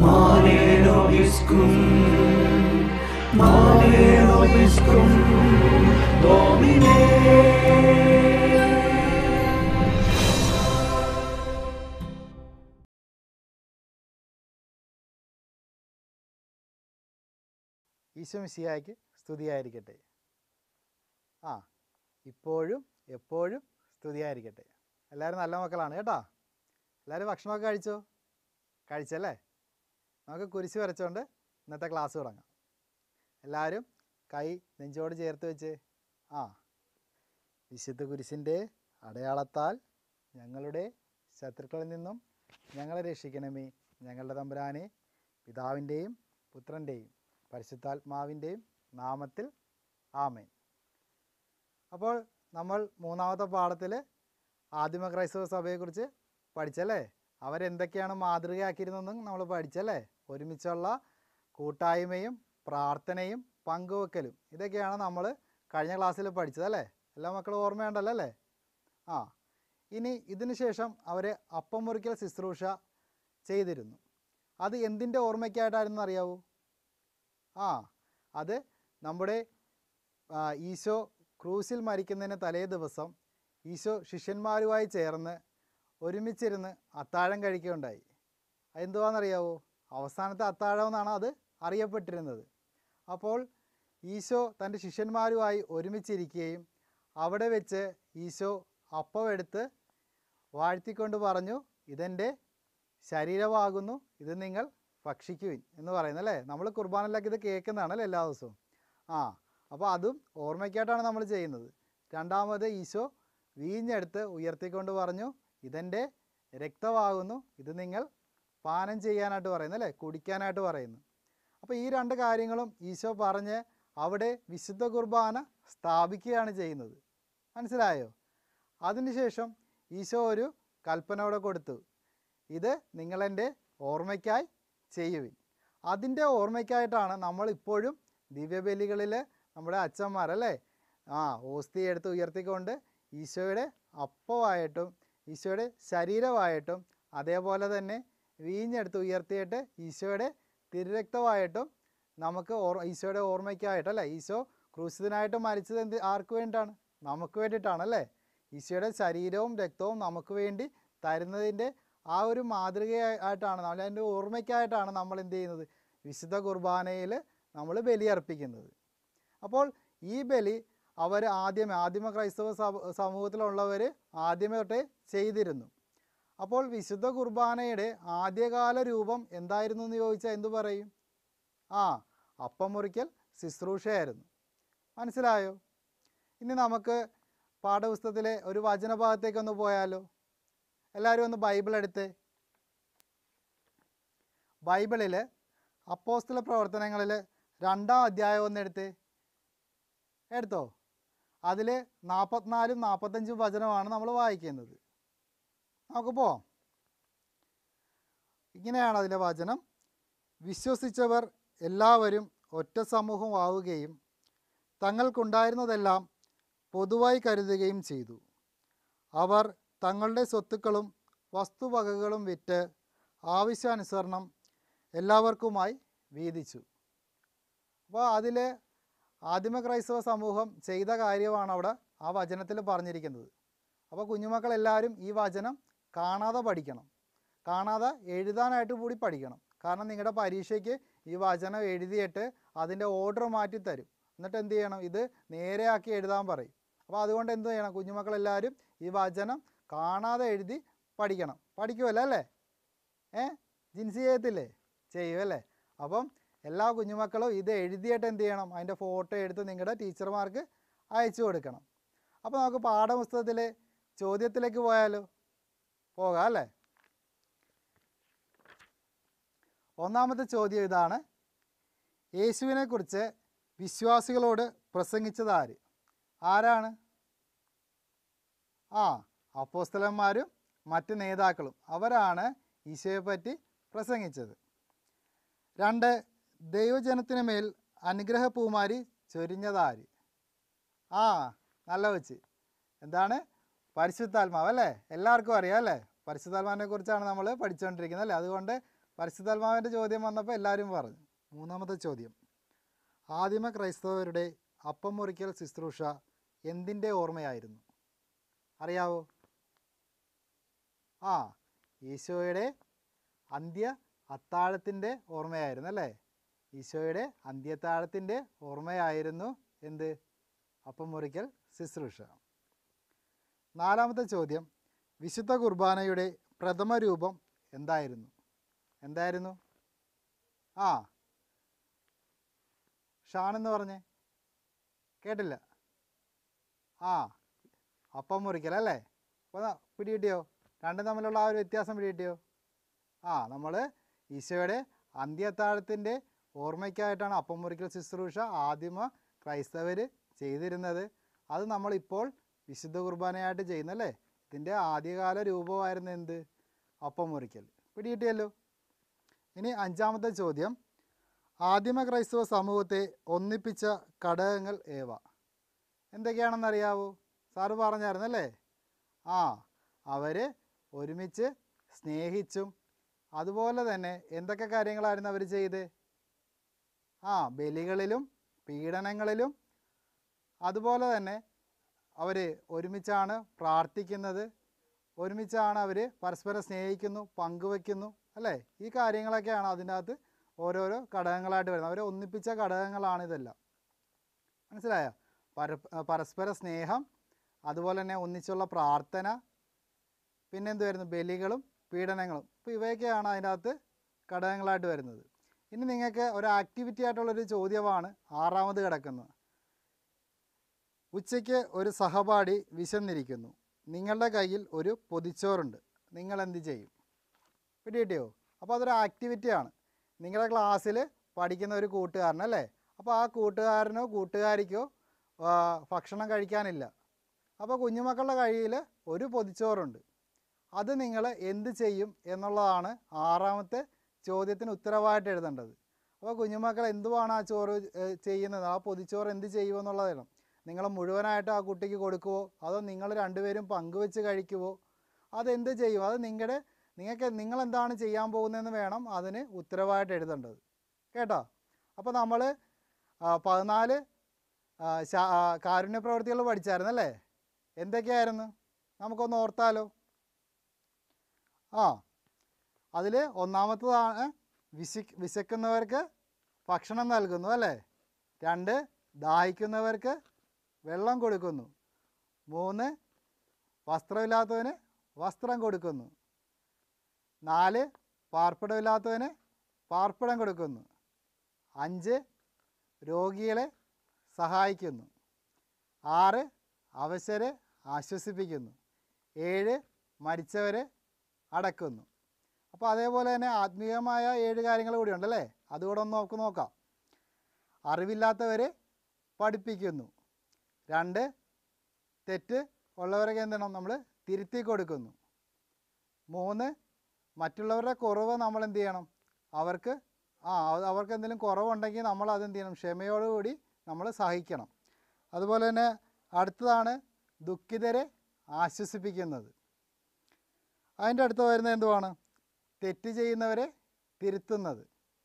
Mane nobiscum, Mane nobiscum, Domine. Isho മിശിഹായ്ക്ക് സ്തുതിയായിരിക്കട്ടെ ആ ഇപ്പോഴും എപ്പോഴും സ്തുതിയായിരിക്കട്ടെ എല്ലാവരും നല്ല മക്കളാണ് കേട്ടോ എല്ലാവരും ഭക്ഷണമൊക്കെ കഴിച്ചോ കഴിച്ചല്ലേ നമുക്ക് കുരിശ് വരച്ചുകൊണ്ട് ഇന്നത്തെ ക്ലാസ് തുടങ്ങാം എല്ലാവരും കൈ നെഞ്ചോട് ചേർത്ത് വെച്ച് ആ വിശുദ്ധ കുരിശിൻ്റെ അടയാളത്താൽ ഞങ്ങളുടെ ശത്രുക്കളിൽ നിന്നും ഞങ്ങളെ രക്ഷിക്കണമേ ഞങ്ങളുടെ തമ്പുരാനെ പിതാവിൻ്റെയും പുത്രൻ്റെയും പരിശുദ്ധാത്മാവിൻ്റെയും നാമത്തിൽ ആമേൻ അപ്പോൾ നമ്മൾ മൂന്നാമത്തെ പാഠത്തിൽ ആദിമ ക്രൈസ്തവ സഭയെക്കുറിച്ച് പഠിച്ചല്ലേ അവരെന്തൊക്കെയാണ് മാതൃകയാക്കിയിരുന്നതെന്നും നമ്മൾ പഠിച്ചല്ലേ ഒരുമിച്ചുള്ള കൂട്ടായ്മയും പ്രാർത്ഥനയും പങ്കുവെക്കലും ഇതൊക്കെയാണ് നമ്മൾ കഴിഞ്ഞ ക്ലാസ്സിൽ പഠിച്ചതല്ലേ എല്ലാ മക്കളും ഓർമ്മയുണ്ടല്ലോ അല്ലേ ആ ഇനി ഇതിന് ശേഷം അവർ അപ്പം മുറിക്കൽ ശുശ്രൂഷ ചെയ്തിരുന്നു അത് എന്തിൻ്റെ ഓർമ്മയ്ക്കായിട്ടായിരുന്നു അറിയാവൂ ആ അത് നമ്മുടെ ആ, ഈശോ ക്രൂസിൽ മരിക്കുന്നതിന് തലേ ദിവസം ഈശോ ശിഷ്യന്മാരുമായി ചേർന്ന് ഒരുമിച്ചിരുന്ന് അത്താഴം കഴിക്കുകയുണ്ടായി അതെന്തുവാണെന്നറിയാവോ അവസാനത്തെ അത്താഴം എന്നാണ് അത് അറിയപ്പെട്ടിരുന്നത് അപ്പോൾ ഈശോ തൻ്റെ ശിഷ്യന്മാരുമായി ഒരുമിച്ചിരിക്കുകയും അവിടെ വെച്ച് ഈശോ അപ്പം എടുത്ത് വാഴ്ത്തിക്കൊണ്ട് പറഞ്ഞു ഇതെൻ്റെ ശരീരമാകുന്നു ഇത് നിങ്ങൾ ഭക്ഷിക്കുവിൻ എന്ന് പറയുന്നത് അല്ലേ നമ്മൾ കുർബാനയിലൊക്കെ ഇത് കേൾക്കുന്നതാണ് അല്ലേ എല്ലാ ദിവസവും ആ അപ്പോൾ അതും ഓർമ്മയ്ക്കായിട്ടാണ് നമ്മൾ ചെയ്യുന്നത് രണ്ടാമത് ഈശോ വീഞ്ഞെടുത്ത് ഉയർത്തിക്കൊണ്ട് പറഞ്ഞു ഇതെൻ്റെ രക്തമാകുന്നു ഇത് നിങ്ങൾ പാനം ചെയ്യാനായിട്ട് പറയുന്നു അല്ലേ കുടിക്കാനായിട്ട് പറയുന്നു അപ്പോൾ ഈ രണ്ട് കാര്യങ്ങളും ഈശോ പറഞ്ഞ് അവിടെ വിശുദ്ധ കുർബാന സ്ഥാപിക്കുകയാണ് ചെയ്യുന്നത് മനസ്സിലായോ അതിനുശേഷം ഈശോ ഒരു കൽപ്പന കൂടെ കൊടുത്തു ഇത് നിങ്ങളെൻ്റെ ഓർമ്മയ്ക്കായി ചെയ്യുവിൻ അതിൻ്റെ ഓർമ്മയ്ക്കായിട്ടാണ് നമ്മൾ ഇപ്പോഴും ദിവ്യബലികളിൽ നമ്മുടെ അച്ഛന്മാരല്ലേ ആ ഓസ്തി എടുത്ത് ഉയർത്തിക്കൊണ്ട് ഈശോയുടെ അപ്പമായിട്ടും ഈശോയുടെ ശരീരമായിട്ടും അതേപോലെ തന്നെ വീഞ്ഞെടുത്ത് ഉയർത്തിയിട്ട് ഈശോയുടെ തിരുരക്തമായിട്ടും നമുക്ക് ഓർ ഈശോയുടെ ഓർമ്മയ്ക്കായിട്ടല്ലേ ഈശോ ക്രൂശിതനായിട്ട് മരിച്ചത് എന്ത് ആർക്ക് വേണ്ടിയിട്ടാണ് നമുക്ക് വേണ്ടിയിട്ടാണ് അല്ലേ ഈശോയുടെ ശരീരവും രക്തവും നമുക്ക് വേണ്ടി തരുന്നതിൻ്റെ ആ ഒരു മാതൃകയായിട്ടാണ് നമ്മൾ അതിൻ്റെ ഓർമ്മയ്ക്കായിട്ടാണ് നമ്മൾ എന്ത് ചെയ്യുന്നത് വിശുദ്ധ കുർബാനയിൽ നമ്മൾ ബലിയർപ്പിക്കുന്നത് അപ്പോൾ ഈ ബലി അവർ ആദ്യമേ ആദിമ ക്രൈസ്തവ സഭ- സമൂഹത്തിലുള്ളവർ ആദ്യമേ തൊട്ടേ ചെയ്തിരുന്നു അപ്പോൾ വിശുദ്ധ കുർബാനയുടെ ആദ്യകാല രൂപം എന്തായിരുന്നു എന്ന് ചോദിച്ചാൽ എന്തു പറയും ആ അപ്പം മുറിക്കൽ ശുശ്രൂഷയായിരുന്നു മനസ്സിലായോ ഇനി നമുക്ക് പാഠപുസ്തകത്തിലെ ഒരു വചനഭാഗത്തേക്കൊന്ന് പോയാലോ എല്ലാവരും ഒന്ന് ബൈബിൾ എടുത്ത് ബൈബിളിൽ അപ്പോസ്തല പ്രവർത്തനങ്ങളിൽ രണ്ടാം അധ്യായം ഒന്ന് എടുത്ത് എടുത്തോ അതിൽ നാൽപ്പത്തിനാലും നാൽപ്പത്തഞ്ചും വചനമാണ് നമ്മൾ വായിക്കുന്നത് നമുക്ക് പോവാം ഇങ്ങനെയാണ് അതിലെ വചനം വിശ്വസിച്ചവർ എല്ലാവരും ഒറ്റ സമൂഹമാവുകയും തങ്ങൾക്കുണ്ടായിരുന്നതെല്ലാം പൊതുവായി കരുതുകയും ചെയ്തു അവർ തങ്ങളുടെ സ്വത്തുക്കളും വസ്തുവകകളും വിറ്റ് ആവശ്യാനുസരണം എല്ലാവർക്കുമായി വീതിച്ചു അപ്പോൾ അതിൽ ആദിമ ക്രൈസ്തവ സമൂഹം ചെയ്ത കാര്യമാണ് അവിടെ ആ വചനത്തിൽ പറഞ്ഞിരിക്കുന്നത് അപ്പോൾ കുഞ്ഞുമക്കളെല്ലാവരും ഈ വചനം കാണാതെ പഠിക്കണം കാണാതെ എഴുതാനായിട്ട് കൂടി പഠിക്കണം കാരണം നിങ്ങളുടെ പരീക്ഷയ്ക്ക് ഈ വചനം എഴുതിയിട്ട് അതിൻ്റെ ഓർഡർ മാറ്റി തരും എന്നിട്ട് എന്ത് ചെയ്യണം ഇത് നേരെയാക്കി എഴുതാൻ പറയും അപ്പോൾ അതുകൊണ്ട് എന്ത് ചെയ്യണം കുഞ്ഞുമക്കളെല്ലാവരും ഈ വചനം കാണാതെ എഴുതി പഠിക്കണം പഠിക്കുമല്ലോ അല്ലേ ഏ ജിൻസി ചെയ്യത്തില്ലേ ചെയ്യുമല്ലേ അപ്പം എല്ലാ കുഞ്ഞുമക്കളും ഇത് എഴുതിയിട്ട് എന്ത് ചെയ്യണം അതിൻ്റെ ഫോട്ടോ എടുത്ത് നിങ്ങളുടെ ടീച്ചർമാർക്ക് അയച്ചു കൊടുക്കണം അപ്പോൾ നമുക്ക് പാഠപുസ്തകത്തിലെ ചോദ്യത്തിലേക്ക് പോയാലോ പോകാം അല്ലേ ഒന്നാമത്തെ ചോദ്യം ഇതാണ് യേശുവിനെക്കുറിച്ച് വിശ്വാസികളോട് പ്രസംഗിച്ചത് ആര് ആരാണ് ആ അപ്പോസ്തലന്മാരും മറ്റ് നേതാക്കളും അവരാണ് ഈശോയെപ്പറ്റി പ്രസംഗിച്ചത് രണ്ട് ദൈവജനത്തിന് മേൽ അനുഗ്രഹ പൂമാരി ചൊരിഞ്ഞതാര് ആ നല്ല വെച്ച് എന്താണ് പരിശുദ്ധാത്മാവ് അല്ലേ എല്ലാവർക്കും അറിയാം അല്ലേ പരിശുദ്ധാത്മാവിനെ കുറിച്ചാണ് നമ്മൾ പഠിച്ചുകൊണ്ടിരിക്കുന്നത് അല്ലേ അതുകൊണ്ട് പരിശുദ്ധാത്മാവിൻ്റെ ചോദ്യം വന്നപ്പോൾ എല്ലാവരും പറഞ്ഞു മൂന്നാമത്തെ ചോദ്യം ആദിമ ക്രൈസ്തവരുടെ അപ്പം മുറിക്കൽ ശുശ്രൂഷ എന്തിൻ്റെ ഓർമ്മയായിരുന്നു അറിയാവോ ആ ഈശോയുടെ അന്ത്യ അത്താഴത്തിൻ്റെ ഓർമ്മയായിരുന്നു അല്ലേ ഈശോയുടെ അന്ത്യത്താഴത്തിൻ്റെ ഓർമ്മയായിരുന്നു എന്ത് അപ്പം മുറിക്കൽ ശുശ്രൂഷ നാലാമത്തെ ചോദ്യം വിശുദ്ധ കുർബാനയുടെ പ്രഥമ രൂപം എന്തായിരുന്നു എന്തായിരുന്നു ആ ഷാൻ എന്ന് പറഞ്ഞേ കേട്ടില്ല ആ അപ്പം മുറിക്കൽ അല്ലേ അപ്പോൾ പിടികിട്ടിയോ രണ്ടും തമ്മിലുള്ള ആ ഒരു വ്യത്യാസം പിടികിട്ടിയോ ആ നമ്മൾ ഈശോയുടെ അന്ത്യത്താഴത്തിൻ്റെ ഓർമ്മയ്ക്കായിട്ടാണ് അപ്പം മുറിക്കൽ ശുശ്രൂഷ ആദിമ ക്രൈസ്തവർ ചെയ്തിരുന്നത് അത് നമ്മളിപ്പോൾ വിശുദ്ധ കുർബാനയായിട്ട് ചെയ്യുന്നല്ലേ ഇതിൻ്റെ ആദ്യകാല രൂപമായിരുന്നു എന്ത് അപ്പം മുറിക്കൽ പിടികിട്ടിയല്ലോ ഇനി അഞ്ചാമത്തെ ചോദ്യം ആദിമ ക്രൈസ്തവ സമൂഹത്തെ ഒന്നിപ്പിച്ച ഘടകങ്ങൾ ഏവ എന്തൊക്കെയാണെന്നറിയാവോ സാറ് പറഞ്ഞായിരുന്നല്ലേ ആ അവർ ഒരുമിച്ച് സ്നേഹിച്ചും അതുപോലെ തന്നെ എന്തൊക്കെ കാര്യങ്ങളായിരുന്നു അവർ ചെയ്ത് ആ ബലികളിലും പീഡനങ്ങളിലും അതുപോലെ തന്നെ അവർ ഒരുമിച്ചാണ് പ്രാർത്ഥിക്കുന്നത് ഒരുമിച്ചാണ് അവർ പരസ്പരം സ്നേഹിക്കുന്നു പങ്കുവെക്കുന്നു അല്ലേ ഈ കാര്യങ്ങളൊക്കെയാണ് അതിൻ്റെ അകത്ത് ഓരോരോ ഘടകങ്ങളായിട്ട് വരുന്നത് അവരെ ഒന്നിപ്പിച്ച ഘടകങ്ങളാണ് ഇതെല്ലാം മനസ്സിലായോ പര പരസ്പര സ്നേഹം അതുപോലെ തന്നെ ഒന്നിച്ചുള്ള പ്രാർത്ഥന പിന്നെ എന്ത് വരുന്നു ബലികളും പീഡനങ്ങളും അപ്പോൾ ഇവയൊക്കെയാണ് അതിൻ്റെ അകത്ത് ഘടകങ്ങളായിട്ട് വരുന്നത് ഇനി നിങ്ങൾക്ക് ഒരു ആക്ടിവിറ്റി ആയിട്ടുള്ളൊരു ചോദ്യമാണ് ആറാമത് കിടക്കുന്നത് ഉച്ചയ്ക്ക് ഒരു സഹപാഠി വിശന്നിരിക്കുന്നു നിങ്ങളുടെ കയ്യിൽ ഒരു പൊതിച്ചോറുണ്ട് നിങ്ങൾ എന്ത് ചെയ്യും പിടികിട്ടിയോ അപ്പോൾ അതൊരു ആക്ടിവിറ്റിയാണ് നിങ്ങളുടെ ക്ലാസ്സിൽ പഠിക്കുന്ന ഒരു കൂട്ടുകാരനല്ലേ അപ്പോൾ ആ കൂട്ടുകാരനോ കൂട്ടുകാരിക്കോ ആ, ഭക്ഷണം കഴിക്കാനില്ല അപ്പോൾ കുഞ്ഞുമക്കളുടെ കയ്യിൽ ഒരു പൊതിച്ചോറുണ്ട് അത് നിങ്ങൾ എന്ത് ചെയ്യും എന്നുള്ളതാണ് ആറാമത്തെ ചോദ്യത്തിന് ഉത്തരവായിട്ട് എഴുതേണ്ടത് അപ്പോൾ കുഞ്ഞുമക്കൾ എന്തുവാണ് ആ ചോറ് ഏഹ്, ചെയ്യുന്നത് ആ പൊതിച്ചോറ് എന്ത് ചെയ്യുമെന്നുള്ളതാണ് നിങ്ങൾ മുഴുവനായിട്ട് ആ കുട്ടിക്ക് കൊടുക്കുവോ അതോ നിങ്ങൾ രണ്ടുപേരും പങ്കുവെച്ച് കഴിക്കുവോ അതെന്ത് ചെയ്യും അത് നിങ്ങളുടെ നിങ്ങൾക്ക് നിങ്ങൾ എന്താണ് ചെയ്യാൻ പോകുന്നതെന്ന് വേണം അതിന് ഉത്തരവായിട്ട് എഴുതേണ്ടത് കേട്ടോ അപ്പോൾ നമ്മൾ പതിനാല് ആ, ശാ- ആ, കാരുണ്യ പ്രവൃത്തികൾ പഠിച്ചായിരുന്നല്ലേ എന്തൊക്കെയായിരുന്നു നമുക്കൊന്ന് ഓർത്താലോ ആ അതിൽ ഒന്നാമത്തതാണ് വിശി വിശക്കുന്നവർക്ക് ഭക്ഷണം നൽകുന്നു അല്ലേ രണ്ട് ദാഹിക്കുന്നവർക്ക് വെള്ളം കൊടുക്കുന്നു മൂന്ന് വസ്ത്രമില്ലാത്തവന് വസ്ത്രം കൊടുക്കുന്നു നാല് പാർപ്പിടമില്ലാത്തവന് പാർപ്പിടം കൊടുക്കുന്നു അഞ്ച് രോഗികളെ സഹായിക്കുന്നു ആറ് അവശരെ ആശ്വസിപ്പിക്കുന്നു ഏഴ് മരിച്ചവരെ അടക്കുന്നു അപ്പോൾ അതേപോലെ തന്നെ ആത്മീയമായ ഏഴ് കാര്യങ്ങൾ കൂടി ഉണ്ടല്ലേ അതുകൂടെ ഒന്ന് നമുക്ക് നോക്കാം അറിവില്ലാത്തവരെ പഠിപ്പിക്കുന്നു രണ്ട് തെറ്റ് ഉള്ളവരൊക്കെ എന്ത് ചെയ്യണം നമ്മൾ തിരുത്തി കൊടുക്കുന്നു മൂന്ന് മറ്റുള്ളവരുടെ കുറവ് നമ്മൾ എന്ത് ചെയ്യണം അവർക്ക് ആ അത് അവർക്ക് എന്തെങ്കിലും കുറവുണ്ടെങ്കിൽ നമ്മൾ അതെന്ത് ചെയ്യണം ക്ഷമയോടുകൂടി നമ്മൾ സഹിക്കണം അതുപോലെ തന്നെ അടുത്തതാണ് ദുഃഖിതരെ ആശ്വസിപ്പിക്കുന്നത് അതിൻ്റെ അടുത്ത് വരുന്നത് എന്തുവാണ് തെറ്റ് ചെയ്യുന്നവരെ തിരുത്തുന്നത്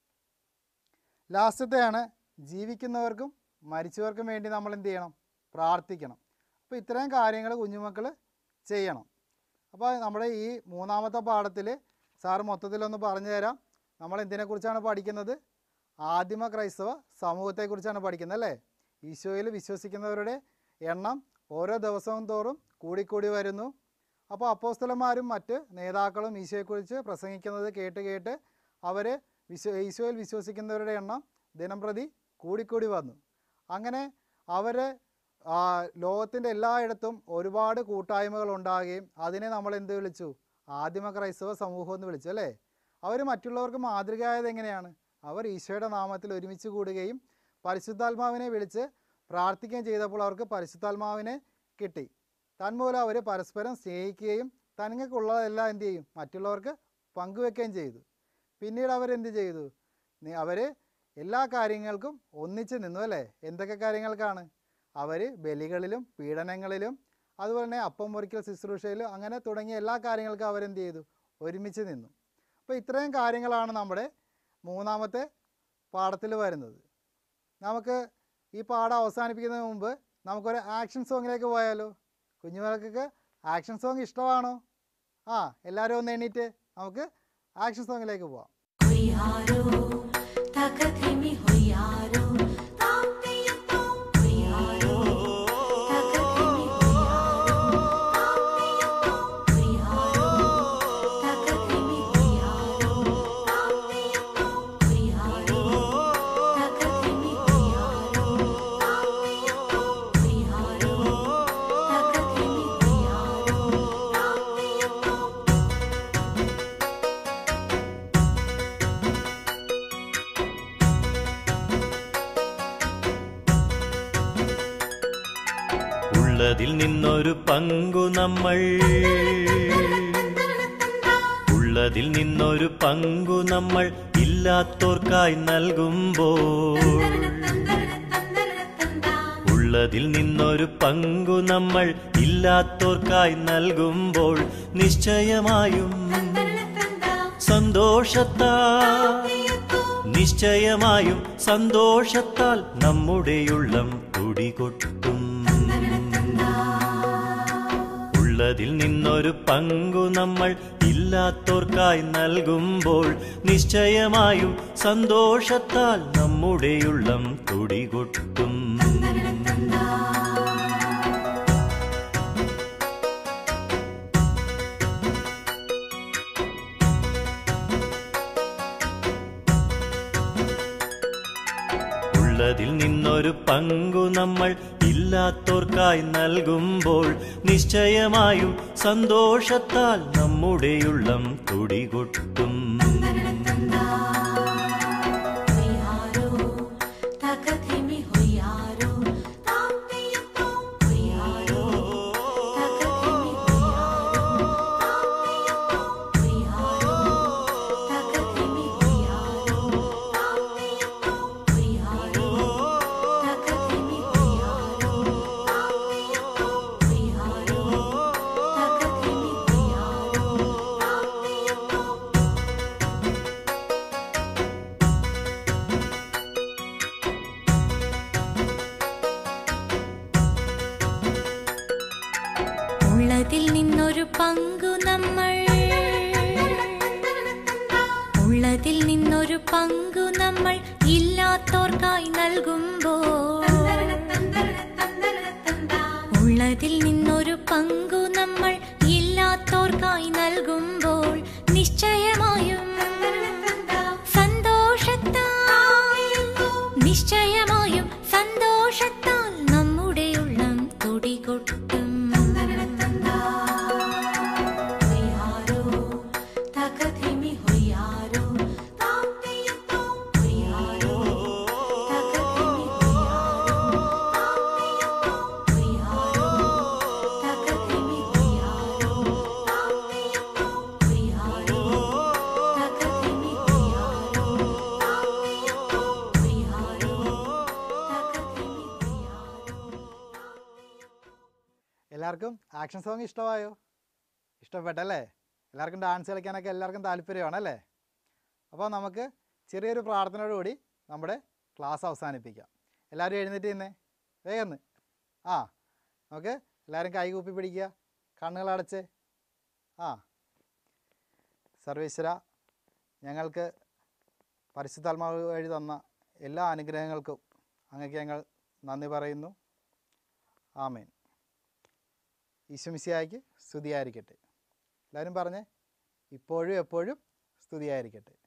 ലാസ്റ്റത്തെയാണ് ജീവിക്കുന്നവർക്കും മരിച്ചവർക്കും വേണ്ടി നമ്മൾ എന്ത് ചെയ്യണം പ്രാർത്ഥിക്കണം അപ്പോൾ ഇത്രയും കാര്യങ്ങൾ കുഞ്ഞുമക്കൾ ചെയ്യണം അപ്പോൾ നമ്മുടെ ഈ മൂന്നാമത്തെ പാഠത്തിൽ സാറ് മൊത്തത്തിലൊന്ന് പറഞ്ഞു തരാം നമ്മൾ എന്തിനെക്കുറിച്ചാണ് പഠിക്കുന്നത് ആദിമ ക്രൈസ്തവ സമൂഹത്തെക്കുറിച്ചാണ് പഠിക്കുന്നത് അല്ലേ ഈശോയിൽ വിശ്വസിക്കുന്നവരുടെ എണ്ണം ഓരോ ദിവസവും തോറും കൂടിക്കൂടി വരുന്നു അപ്പോൾ അപ്പോസ്തലന്മാരും മറ്റ് നേതാക്കളും ഈശോയെക്കുറിച്ച് പ്രസംഗിക്കുന്നത് കേട്ട് കേട്ട് അവർ വിശ്വ ഈശോയിൽ വിശ്വസിക്കുന്നവരുടെ എണ്ണം ദിനംപ്രതി കൂടിക്കൂടി വന്നു അങ്ങനെ അവർ ലോകത്തിൻ്റെ എല്ലായിടത്തും ഒരുപാട് കൂട്ടായ്മകൾ ഉണ്ടാകുകയും അതിനെ നമ്മൾ എന്ത് വിളിച്ചു ആദിമ ക്രൈസ്തവ സമൂഹം എന്ന് വിളിച്ചു അല്ലേ അവർ മറ്റുള്ളവർക്ക് മാതൃകയായത് എങ്ങനെയാണ് അവർ ഈശോയുടെ നാമത്തിൽ ഒരുമിച്ച് കൂടുകയും പരിശുദ്ധാത്മാവിനെ വിളിച്ച് പ്രാർത്ഥിക്കുകയും ചെയ്തപ്പോൾ അവർക്ക് പരിശുദ്ധാത്മാവിനെ കിട്ടി തന്മൂലം അവർ പരസ്പരം സ്നേഹിക്കുകയും തനിങ്ങൾക്കുള്ളതെല്ലാം എന്ത് ചെയ്യും മറ്റുള്ളവർക്ക് പങ്കുവെക്കുകയും ചെയ്തു പിന്നീട് അവരെന്ത് ചെയ്തു അവർ എല്ലാ കാര്യങ്ങൾക്കും ഒന്നിച്ച് നിന്നു അല്ലേ എന്തൊക്കെ കാര്യങ്ങൾക്കാണ് അവർ ബലികളിലും പീഡനങ്ങളിലും അതുപോലെ തന്നെ അപ്പം മുറിക്കൽ ശുശ്രൂഷയിലും അങ്ങനെ തുടങ്ങിയ എല്ലാ കാര്യങ്ങൾക്കും അവരെന്ത് ചെയ്തു ഒരുമിച്ച് നിന്നു അപ്പോൾ ഇത്രയും കാര്യങ്ങളാണ് നമ്മുടെ മൂന്നാമത്തെ പാഠത്തിൽ വരുന്നത് നമുക്ക് ഈ പാഠം അവസാനിപ്പിക്കുന്നതിന് മുമ്പ് നമുക്കൊരു ആക്ഷൻ സോങ്ങിലേക്ക് പോയാലോ കുഞ്ഞുമക്കൾക്ക് ആക്ഷൻ സോങ് ഇഷ്ടമാണോ ആ എല്ലാവരും ഒന്ന് എണീറ്റ് നമുക്ക് ആക്ഷൻ സോങ്ങിലേക്ക് പോവാം ഹൊയ്യാരോ തകതിമി ഹൊയ്യാരോ താത്തിയത്തോ ഹൊയ്യാരോ തകതിമി ഹൊയ്യാരോ താത്തിയത്തോ ഹൊയ്യാരോ തകതിമി ഹൊയ്യാരോ താത്തിയത്തോ ഹൊയ്യാരോ തകതിമി ഹൊയ്യാരോ താത്തിയത്തോ ഹൊയ്യാരോ തകതിമി ഹൊയ്യാരോ താത്തിയത്തോ ഉള്ളതിൽ നിന്നൊരു പങ്കു നമ്മൾ ഉള്ളതിൽ നിന്നൊരു പങ്കു നമ്മൾ ഇല്ലാത്തോർക്കായി നൽകുമ്പോൾ ഉള്ളതിൽ നിന്നൊരു പങ്കു നമ്മൾ ഇല്ലാത്തോർക്കായി നൽകുമ്പോൾ നിശ്ചയമായും സന്തോഷത്താൽ നിശ്ചയമായും സന്തോഷത്താൽ നമ്മുടെയുള്ളം തുടികൊട്ടും ഉള്ളതിൽ നിന്നൊരു പങ്കു നമ്മൾ ഇല്ലാത്തോർക്കായി നൽകുമ്പോൾ നിശ്ചയമായും സന്തോഷത്താൽ നമ്മുടെയുള്ളം തുടികൊട്ടും ഉള്ളതിൽ നിന്നൊരു പങ്കു നമ്മൾ ഇല്ലാത്തോർക്കായി നൽകുമ്പോൾ നിശ്ചയമായും സന്തോഷത്താൽ നമ്മുടെയുള്ളം തുടികൊട്ടും ഹൊയ്യാരോ തകതിമി ഹൊയ്യാരോ താത്തിയത്തോ ഹൊയ്യാരോ തകതിമി ഹൊയ്യാരോ താത്തിയത്തോ ഹൊയ്യാരോ തകതിമി ഹൊയ്യാരോ താത്തിയത്തോ ഹൊയ്യാരോ തകതിമി ഹൊയ്യാരോ താത്തിയത്തോ ഹൊയ്യാരോ തകതിമി ഹൊയ്യാരോ താത്തിയത്തോ ഉള്ളതിൽ നിന്നൊരു പങ്കു നമ്മൾ ഉള്ളതിൽ നിന്നൊരു പങ്കു നമ്മൾ ഇല്ലാത്തോർക്കായി നൽകുമ്പോൾ ഉള്ളതിൽ നിന്നൊരു പങ്കു നമ്മൾ ഇല്ലാത്തോർക്കായി നൽകുമ്പോൾ നിശ്ചയമായും സന്തോഷത്താൽ നിശ്ചയമായും സന്തോഷത്താൽ നമ്മുടെ ഉള്ളം തുടികൊട്ടും ഹൊയ്യാരോ തകതിമി ഹൊയ്യാരോ താത്തിയത്തോ ഹൊയ്യാരോ തകതിമി ഹൊയ്യാരോ താത്തിയത്തോ ഹൊയ്യാരോ തകതിമി ഹൊയ്യാരോ താത്തിയത്തോ ഹൊയ്യാരോ തകതിമി ഹൊയ്യാരോ താത്തിയത്തോ ഹൊയ്യാരോ തകതിമി ഹൊയ്യാരോ എല്ലാവർക്കും ആക്ഷൻ സോങ് ഇഷ്ടമായോ ഇഷ്ടപ്പെട്ടല്ലേ എല്ലാവർക്കും ഡാൻസ് കളിക്കാനൊക്കെ എല്ലാവർക്കും താല്പര്യമാണല്ലേ അപ്പോൾ നമുക്ക് ചെറിയൊരു പ്രാർത്ഥനയോടുകൂടി നമ്മുടെ ക്ലാസ് അവസാനിപ്പിക്കാം എല്ലാവരും എഴുന്നേറ്റ് നിന്നേ വേഗം ഒന്ന്. ആ നമുക്ക് എല്ലാവരും കൈ കൂപ്പി പിടിക്കുക കണ്ണുകളടച്ച് ആ സർവേശ്വര ഞങ്ങൾക്ക് പരിശുദ്ധാത്മാവ് വഴി തന്ന എല്ലാ അനുഗ്രഹങ്ങൾക്കും അങ്ങക്ക് ഞങ്ങൾ നന്ദി പറയുന്നു ആമേൻ ഈശ്വമിശിയായിക്ക് സ്തുതിയായിരിക്കട്ടെ എല്ലാവരും പറഞ്ഞേ ഇപ്പോഴും എപ്പോഴും സ്തുതിയായിരിക്കട്ടെ